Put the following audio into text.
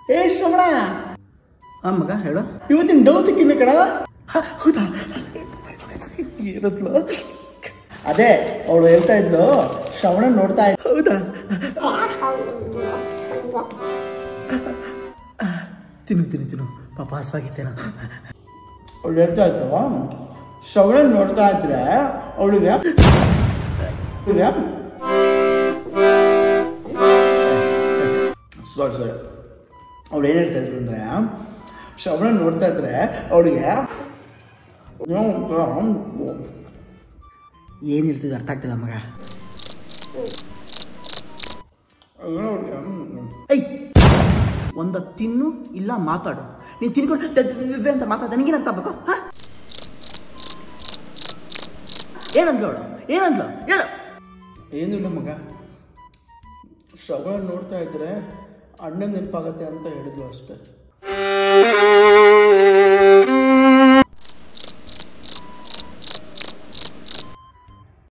ಏ ಶ್ರವಣ ಆ ಮಗ ಹೇಳು ಇವತ್ತಿನ ಡೌ ಸಿಕ್ಕಿದ್ದೆ ಕಣ ಹ, ಹೌದಾ ಏನತ್ಲ ಅದೇ ಅವಳು ಹೇಳ್ತಾ ಇದ್ಲು ಶ್ರವಣ ನೋಡ್ತಾ ಇದ್ಲು ಹೌದಾ ತಿನ್ನು ತಿನ್ನು ತಿನ್ನು ಪಾಪ ಹಸ್ವಾಗಿತ್ತೇನೋ ಅವಳು ಹೇಳ್ತಾ ಇದ್ಲು ಶ್ರವಣ ನೋಡ್ತಾ ಇದ್ರೆ ಅವಳಿಗೆ ಅವಳಿಗೆ ಸಾರಿ ಸಾರಿ ಅವಳು ಏನು ಹೇಳ್ತಾ ಇದ್ರು ಅಂದ್ರೆ ಶ್ರವಣ ನೋಡ್ತಾ ಇದ್ರೆ ಅವಳಿಗೆ ಏನು ಹೇಳ್ತಿದ್ದು ಅರ್ಥ ಆಗ್ತಿಲ್ಲ ಮಗ ಐ ಒಂದ ತಿನ್ನು ಇಲ್ಲ ಮಾತಾಡು ನೀನು ತಿನ್ಕೊಂಡು ಡ- ಡ- ಡ- ಅಂತ ಮಾತಾಡ ನನಗೇನು ಅರ್ಥ ಆಗ್ಬೇಕು ಹಾ ಏನಂದ್ಲು ಅವಳು ಏನಂದ್ಲು ಹೇಳು ಏನಿಲ್ಲ ಮಗ ಶ್ರವಣ ನೋಡ್ತಾ ಇದ್ರೆ ಅಣ್ಣ ನೆನಪಾಗತ್ತೆ ಅಂತ ಹೇಳಿದ್ಲು ಅಷ್ಟೇ